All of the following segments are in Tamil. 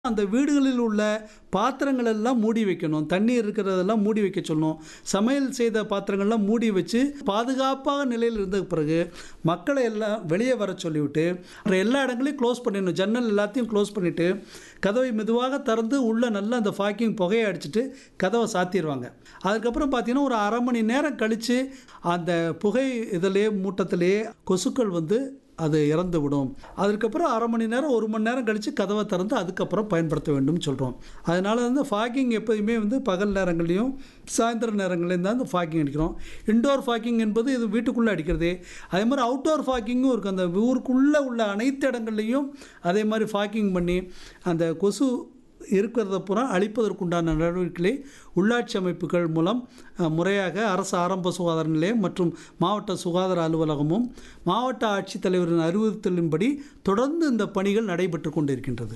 அந்த வீடுகளில் உள்ள பாத்திரங்கள் எல்லாம் மூடி வைக்கணும் தண்ணீர் இருக்கிறதெல்லாம் மூடி வைக்க சொல்லணும் சமையல் செய்த பாத்திரங்கள்லாம் மூடி வச்சு பாதுகாப்பாக நிலையில் இருந்த பிறகு மக்களை எல்லாம் வெளியே வர சொல்லிவிட்டு அப்புறம் எல்லா இடங்களையும் க்ளோஸ் பண்ணிடணும் ஜன்னல் எல்லாத்தையும் க்ளோஸ் பண்ணிவிட்டு கதவை மெதுவாக திறந்து உள்ளே நல்லா அந்த ஃபாக்கிங் புகையை அடிச்சிட்டு கதவை சாத்திடுவாங்க அதுக்கப்புறம் பார்த்தீங்கன்னா ஒரு அரை மணி நேரம் கழித்து அந்த புகை இதிலே மூட்டத்திலேயே கொசுக்கள் வந்து அது இறந்து விடும் அதுக்கப்புறம் அரை மணி நேரம் ஒரு மணி நேரம் கழித்து கதவை திறந்து அதுக்கப்புறம் பயன்படுத்த வேண்டும் சொல்கிறோம் அதனால் வந்து ஃபாக்கிங் எப்போதுமே வந்து பகல் நேரங்கள்லையும் சாயந்தர நேரங்கள்லையும் தான் இந்த ஃபாக்கிங் அடிக்கிறோம் இன்டோர் ஃபாக்கிங் என்பது இது வீட்டுக்குள்ளே அடிக்கிறதே அதே மாதிரி அவுட்டோர் ஃபாக்கிங்கும் இருக்குது அந்த ஊருக்குள்ளே உள்ள அனைத்து இடங்கள்லையும் அதே மாதிரி ஃபாக்கிங் பண்ணி அந்த கொசு இருக்கிறத பூரா அழிப்பதற்குண்டான நடவடிக்கைகளை உள்ளாட்சி அமைப்புகள் மூலம் அஹ், முறையாக அரசு ஆரம்ப சுகாதார நிலையம் மற்றும் மாவட்ட சுகாதார அலுவலகமும் மாவட்ட ஆட்சித்தலைவரின் அறிவுறுத்தலின்படி தொடர்ந்து இந்த பணிகள் நடைபெற்று கொண்டிருக்கின்றது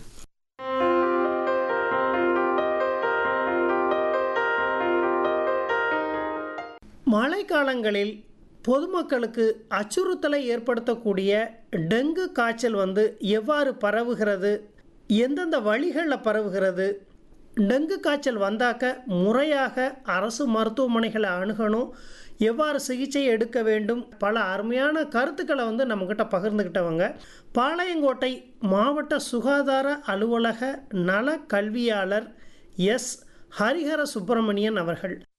மழைக்காலங்களில் பொதுமக்களுக்கு அச்சுறுத்தலை ஏற்படுத்தக்கூடிய டெங்கு காய்ச்சல் வந்து எவ்வாறு பரவுகிறது எந்தெந்த வழிகளில் பரவுகிறது டெங்கு காய்ச்சல் வந்தாக்க முறையாக அரசு மருத்துவமனைகளை அணுகணும் எவ்வாறு சிகிச்சை எடுக்க வேண்டும் பல அருமையான கருத்துக்களை வந்து நம்மக்கிட்ட பகிர்ந்துக்கிட்டவங்க பாளையங்கோட்டை மாவட்ட சுகாதார அலுவலக நல கல்வியாளர் எஸ் ஹரிஹர சுப்பிரமணியன் அவர்கள்